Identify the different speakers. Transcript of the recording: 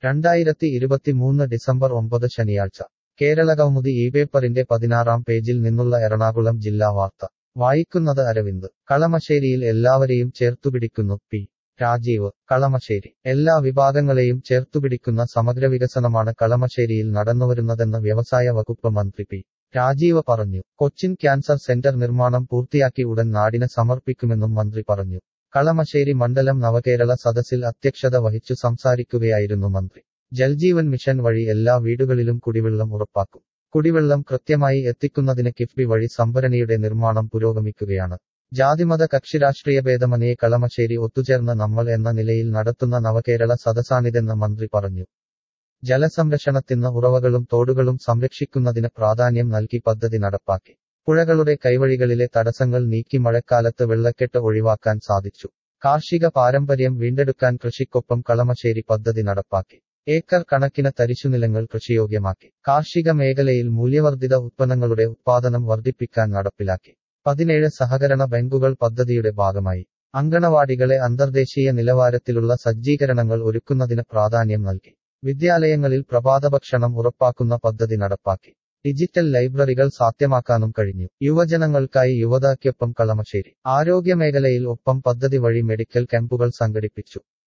Speaker 1: രണ്ടായിരത്തി ഇരുപത്തിമൂന്ന് ഡിസംബർ ഒമ്പത് ശനിയാഴ്ച കേരളകൗമുദി ഈ പേപ്പറിന്റെ പതിനാറാം പേജിൽ നിന്നുള്ള എറണാകുളം ജില്ലാ വാർത്ത വായിക്കുന്നത് അരവിന്ദ് കളമശ്ശേരിയിൽ എല്ലാവരെയും ചേർത്തുപിടിക്കുന്നു പി രാജീവ് കളമശ്ശേരി എല്ലാ വിഭാഗങ്ങളെയും ചേർത്തുപിടിക്കുന്ന സമഗ്ര വികസനമാണ് കളമശ്ശേരിയിൽ നടന്നുവരുന്നതെന്ന് വ്യവസായ വകുപ്പ് മന്ത്രി പി രാജീവ് പറഞ്ഞു കൊച്ചിൻ ക്യാൻസർ സെന്റർ നിർമ്മാണം പൂർത്തിയാക്കി ഉടൻ നാടിന് സമർപ്പിക്കുമെന്നും മന്ത്രി പറഞ്ഞു കളമശ്ശേരി മണ്ഡലം നവകേരള സദസ്സിൽ അധ്യക്ഷത വഹിച്ചു സംസാരിക്കുകയായിരുന്നു മന്ത്രി ജൽജീവൻ മിഷൻ വഴി എല്ലാ വീടുകളിലും കുടിവെള്ളം ഉറപ്പാക്കും കുടിവെള്ളം കൃത്യമായി എത്തിക്കുന്നതിന് കിഫ്ബി വഴി സംഭരണിയുടെ നിർമ്മാണം പുരോഗമിക്കുകയാണ് ജാതിമത കക്ഷിരാഷ്ട്രീയ ഭേദമന്യേ കളമശ്ശേരി ഒത്തുചേർന്ന് നമ്മൾ എന്ന നിലയിൽ നടത്തുന്ന നവകേരള സദസ്സാണിതെന്ന് മന്ത്രി പറഞ്ഞു ജലസംരക്ഷണത്തിന് ഉറവകളും തോടുകളും സംരക്ഷിക്കുന്നതിന് പ്രാധാന്യം നൽകി പദ്ധതി നടപ്പാക്കി പുഴകളുടെ കൈവഴികളിലെ തടസ്സങ്ങൾ നീക്കി മഴക്കാലത്ത് വെള്ളക്കെട്ട് ഒഴിവാക്കാൻ സാധിച്ചു കാർഷിക പാരമ്പര്യം വീണ്ടെടുക്കാൻ കൃഷിക്കൊപ്പം കളമശ്ശേരി പദ്ധതി നടപ്പാക്കി ഏക്കർ കണക്കിന് തരിശുനിലങ്ങൾ കൃഷിയോഗ്യമാക്കി കാർഷിക മേഖലയിൽ മൂല്യവർദ്ധിത ഉത്പന്നങ്ങളുടെ ഉത്പാദനം വർദ്ധിപ്പിക്കാൻ നടപ്പിലാക്കി പതിനേഴ് സഹകരണ ബാങ്കുകൾ പദ്ധതിയുടെ ഭാഗമായി അങ്കണവാടികളെ അന്തർദേശീയ നിലവാരത്തിലുള്ള സജ്ജീകരണങ്ങൾ ഒരുക്കുന്നതിന് പ്രാധാന്യം നൽകി വിദ്യാലയങ്ങളിൽ പ്രഭാതഭക്ഷണം ഉറപ്പാക്കുന്ന പദ്ധതി നടപ്പാക്കി ഡിജിറ്റൽ ലൈബ്രറികൾ സാധ്യമാക്കാനും കഴിഞ്ഞു യുവജനങ്ങൾക്കായി യുവതയ്ക്കൊപ്പം കളമശ്ശേരി ആരോഗ്യമേഖലയിൽ ഒപ്പം പദ്ധതി വഴി മെഡിക്കൽ ക്യാമ്പുകൾ സംഘടിപ്പിച്ചു